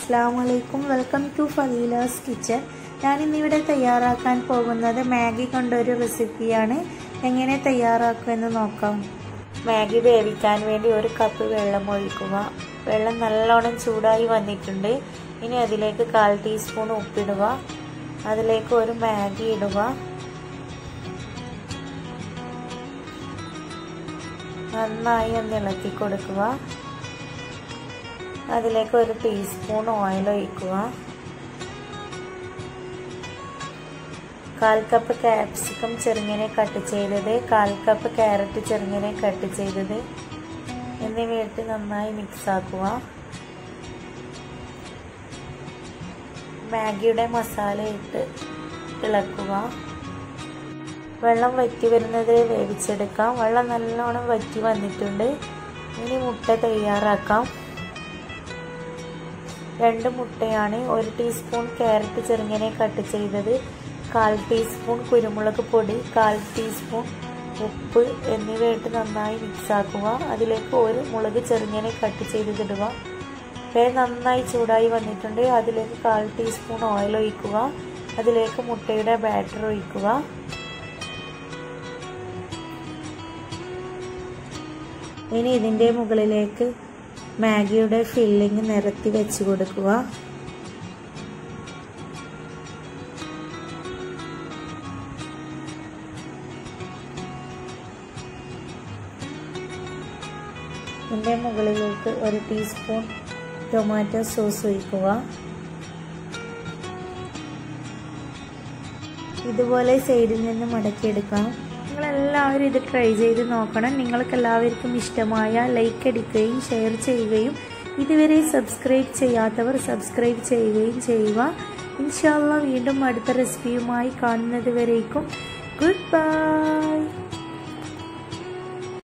അസ്സാം വലൈക്കും welcome to ഫലീലാസ് kitchen ഞാനിന്നിവിടെ തയ്യാറാക്കാൻ പോകുന്നത് മാഗി കൊണ്ടൊരു റെസിപ്പിയാണ് എങ്ങനെ തയ്യാറാക്കുമെന്ന് നോക്കാം മാഗി വേവിക്കാൻ വേണ്ടി ഒരു കപ്പ് വെള്ളം ഒഴിക്കുക വെള്ളം നല്ലോണം ചൂടായി വന്നിട്ടുണ്ട് ഇനി അതിലേക്ക് കാൽ ടീസ്പൂൺ ഉപ്പിടുക അതിലേക്ക് ഒരു മാഗി ഇടുക നന്നായി ഒന്ന് ഇളക്കി കൊടുക്കുക അതിലേക്ക് ഒരു ടീസ്പൂൺ ഓയിൽ ഒഴിക്കുക കാൽ കപ്പ് ക്യാപ്സിക്കം ചെറുങ്ങനെ കട്ട് ചെയ്തത് കാൽ കപ്പ് ക്യാരറ്റ് ചെറുങ്ങനെ കട്ട് ചെയ്തത് എന്നിവയിട്ട് നന്നായി മിക്സ് ആക്കുക മാഗിയുടെ മസാല ഇട്ട് ഇളക്കുക വെള്ളം വറ്റി വരുന്നത് വേവിച്ചെടുക്കാം വെള്ളം നല്ലോണം വറ്റി വന്നിട്ടുണ്ട് ഇനി മുട്ട തയ്യാറാക്കാം രണ്ട് മുട്ടയാണ് ഒരു ടീസ്പൂൺ ക്യാരറ്റ് ചെറുങ്ങനെ കട്ട് ചെയ്തത് കാൽ ടീസ്പൂൺ കുരുമുളക് പൊടി കാൽ ടീസ്പൂൺ ഉപ്പ് എന്നിവയിട്ട് നന്നായി മിക്സ് ആക്കുക അതിലേക്ക് ഒരു മുളക് ചെറുങ്ങനെ കട്ട് ചെയ്തിടുക പാൻ നന്നായി ചൂടായി വന്നിട്ടുണ്ട് അതിലേക്ക് കാൽ ടീസ്പൂൺ ഓയിൽ ഒഴിക്കുക അതിലേക്ക് മുട്ടയുടെ ബാറ്റർ ഒഴിക്കുക ഇനി ഇതിൻ്റെ മുകളിലേക്ക് മാഗിയുടെ ഫില്ലിങ് നിരത്തി വെച്ച് കൊടുക്കുക ഇതിൻ്റെ മുകളിലേക്ക് ഒരു ടീസ്പൂൺ ടൊമാറ്റോ സോസ് ഒഴിക്കുക ഇതുപോലെ സൈഡിൽ നിന്ന് മടക്കിയെടുക്കാം നിങ്ങളെല്ലാവരും ഇത് ട്രൈ ചെയ്ത് നോക്കണം നിങ്ങൾക്ക് എല്ലാവർക്കും ഇഷ്ടമായ ലൈക്ക് അടിക്കുകയും ഷെയർ ചെയ്യുകയും ഇതുവരെ സബ്സ്ക്രൈബ് ചെയ്യാത്തവർ സബ്സ്ക്രൈബ് ചെയ്യുകയും ചെയ്യുക ഇൻഷാല്ല വീണ്ടും അടുത്ത റെസിപ്പിയുമായി കാണുന്നത് വരേക്കും ഗുഡ് ബൈ